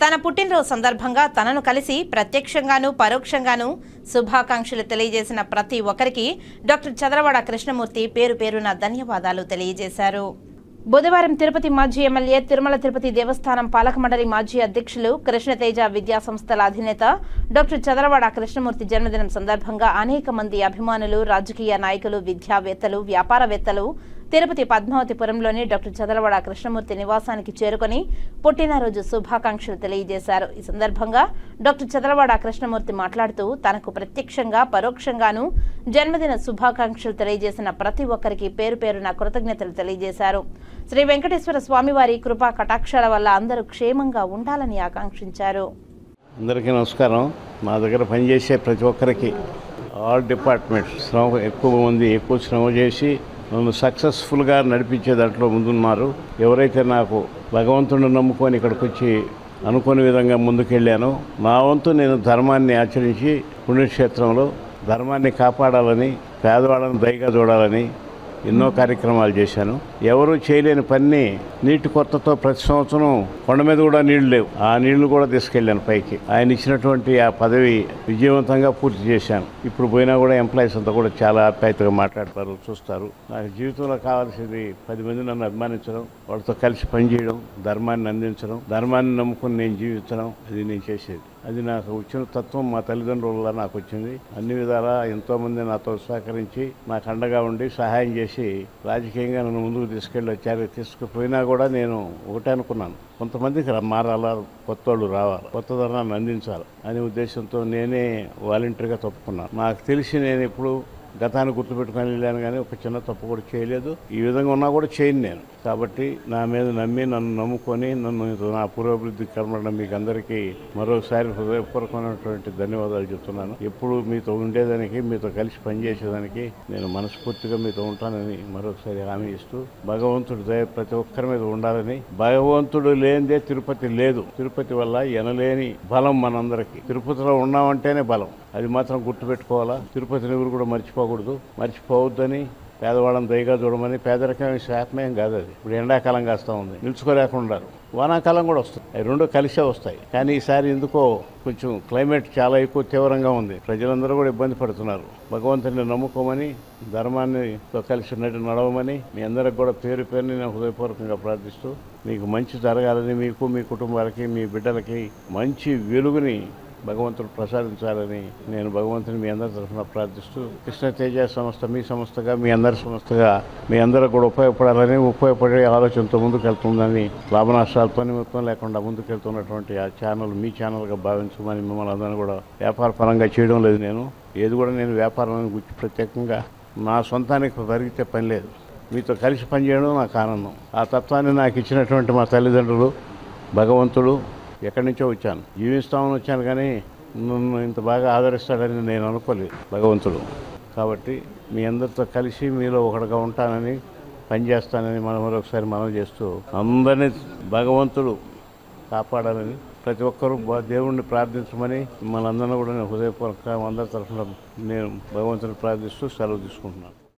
తన పుట్టినరోజు సందర్భంగా తనను కలిసి ప్రత్యక్షంగాను పరోక్షంగాను శుభాకాంక్షలు తెలియజేసిన ప్రతి ఒక్కరికి డాక్టర్ చదరవాడ కృష్ణమూర్తి పేరు పేరున ధన్యవాదాలు తెలియజేశారు బుధవారం తిరుపతి మాజీ ఎమ్మెల్యే తిరుమల తిరుపతి దేవస్థానం పాలక మండలి మాజీ అధ్యక్షులు కృష్ణతేజ విద్యా సంస్థల అధినేత డాక్టర్ చదరవాడ కృష్ణమూర్తి జన్మదినం సందర్భంగా అనేక మంది అభిమానులు రాజకీయ నాయకులు విద్యావేత్తలు వ్యాపారవేత్తలు తిరుపతి పద్మావతిపురంలోని డాక్టర్ చదలవాడ కృష్ణమూర్తి నివాసానికి చేరుకొని పుట్టినరోజు శుభాకాంక్షలు తెలియజేశారు ఈ సందర్భంగా డాక్టర్ చదలవాడ కృష్ణమూర్తి మాట్లాడుతూ తనకు ప్రత్యక్షంగా పరోక్షంగాను జన్మదిన శుభాకాంక్షలు తెలియజేసిన ప్రతి ఒక్కరికి పేరు పేరున కృతజ్ఞతలు తెలియజేశారు శ్రీ వెంకటేశ్వర స్వామివారి కృపా కటాక్షాల వల్ల అందరూ క్షేమంగా ఉండాలని ఆకాంక్షించారు అందరికీ నమస్కారం మా దగ్గర పనిచేసే ప్రతి ఒక్కరికి ఆల్ డిపార్ట్మెంట్స్ శ్రమ ఎక్కువ మంది ఎక్కువ శ్రమ చేసి నన్ను సక్సెస్ఫుల్గా నడిపించే దాంట్లో ముందున్నారు ఎవరైతే నాకు భగవంతుడిని నమ్ముకొని ఇక్కడికి వచ్చి అనుకోని విధంగా ముందుకెళ్ళానో నా వంతు నేను ధర్మాన్ని ఆచరించి పుణ్యక్షేత్రంలో ధర్మాన్ని కాపాడాలని పేదవాళ్ళని దయగా చూడాలని ఎన్నో కార్యక్రమాలు చేశాను ఎవరు చేయలేని పని నీటి కొత్తతో ప్రతి సంవత్సరం కొండ మీద కూడా నీళ్లు లేవు ఆ నీళ్లు కూడా తీసుకెళ్ళాను పైకి ఆయన ఇచ్చినటువంటి ఆ పదవి విజయవంతంగా పూర్తి చేశాను ఇప్పుడు పోయినా కూడా ఎంప్లాయీస్ అంతా కూడా చాలా ఆప్యాయతగా మాట్లాడతారు చూస్తారు నాకు జీవితంలో కావాల్సింది పది మంది నన్ను అభిమానించడం వాళ్ళతో కలిసి పనిచేయడం ధర్మాన్ని అందించడం ధర్మాన్ని నమ్ముకుని నేను జీవించడం అది నేను చేసేది అది నాకు వచ్చిన తత్వం మా తల్లిదండ్రుల వల్ల నాకు వచ్చింది అన్ని విధాలా ఎంతోమంది నాతో సహకరించి నాకు అండగా ఉండి సహాయం చేసి రాజకీయంగా నన్ను ముందుకు తీసుకెళ్ళి వచ్చారు తీసుకుపోయినా కూడా నేను ఒకటే అనుకున్నాను కొంతమందికి రా- మారాలా కొత్త వాళ్ళు రావాలి కొత్త ధర్నాన్ని అందించాలి అనే ఉద్దేశంతో నేనే వాలంటీర్గా తప్పుకున్నాను నాకు తెలిసి నేను ఇప్పుడు గతాన్ని గుర్తుపెట్టుకొని వెళ్ళాను కానీ ఒక చిన్న తప్పు కూడా చేయలేదు ఈ విధంగా ఉన్నా కూడా చేయను నేను కాబట్టి నా మీద నమ్మి నన్ను నమ్ముకొని నన్ను నా పురోభివృద్ధి కర్మడం మీకు అందరికీ మరోసారి హృదయపూర్వకమైనటువంటి ధన్యవాదాలు చెప్తున్నాను ఎప్పుడు మీతో ఉండేదానికి మీతో కలిసి పనిచేసేదానికి నేను మనస్ఫూర్తిగా మీతో ఉంటానని మరొకసారి హామీ ఇస్తూ భగవంతుడి దయ ప్రతి ఒక్కరి మీద ఉండాలని భగవంతుడు లేనిదే తిరుపతి లేదు తిరుపతి వల్ల ఎనలేని బలం మనందరికీ తిరుపతిలో ఉన్నామంటేనే బలం అది మాత్రం గుర్తుపెట్టుకోవాలా తిరుపతిని ఎవరు కూడా మర్చిపోకూడదు మర్చిపోవద్దని పేదవాళ్ళని దయగా చూడమని పేదరికం శాపమేం కాదు అది ఇప్పుడు ఎండాకాలం కాస్తా ఉంది నిలుచుకోలేకుండా వానాకాలం కూడా వస్తుంది అవి రెండు కలిసే వస్తాయి కానీ ఈసారి ఎందుకో కొంచెం క్లైమేట్ చాలా ఎక్కువ తీవ్రంగా ఉంది ప్రజలందరూ కూడా ఇబ్బంది పడుతున్నారు భగవంతుని నమ్ముకోమని ధర్మాన్ని తో కలిసి నడి నడవమని మీ అందరికి కూడా పేరు పేరుని నేను హృదయపూర్వకంగా ప్రార్థిస్తూ మీకు మంచి జరగాలని మీకు మీ కుటుంబాలకి మీ బిడ్డలకి మంచి వెలుగుని భగవంతుడు ప్రసాదించాలని నేను భగవంతుని మీ అందరి తరఫున ప్రార్థిస్తూ కృష్ణ తేజ సంస్థ మీ సంస్థగా మీ అందరి సంస్థగా మీ అందరికి కూడా ఉపయోగపడాలని ఉపయోగపడే ఆలోచనతో ముందుకెళ్తుందని లాభనష్టాలతో నిమిత్తం లేకుండా ముందుకెళ్తున్నటువంటి ఆ ఛానల్ మీ ఛానల్గా భావించమని మిమ్మల్ని అందరినీ కూడా వ్యాపార పరంగా చేయడం లేదు నేను ఏది కూడా నేను వ్యాపారం గురించి ప్రత్యేకంగా నా సొంతానికి పరిగితే పని లేదు మీతో కలిసి పనిచేయడం నాకు ఆనందం ఆ తత్వాన్ని నాకు ఇచ్చినటువంటి మా తల్లిదండ్రులు భగవంతుడు ఎక్కడి నుంచో వచ్చాను జీవిస్తామని వచ్చాను కానీ నన్ను ఇంత బాగా ఆదరిస్తాడని నేను అనుకోలేదు భగవంతుడు కాబట్టి మీ అందరితో కలిసి మీలో ఒకటిగా ఉంటానని పనిచేస్తానని మనం మరొకసారి మనం చేస్తూ అందరినీ భగవంతుడు కాపాడాలని ప్రతి ఒక్కరూ బా- దేవుణ్ణి ప్రార్థించమని మనందరినీ కూడా నేను హృదయపూర్వక అందరి తరఫున నేను భగవంతుని ప్రార్థిస్తూ సెలవు తీసుకుంటున్నాను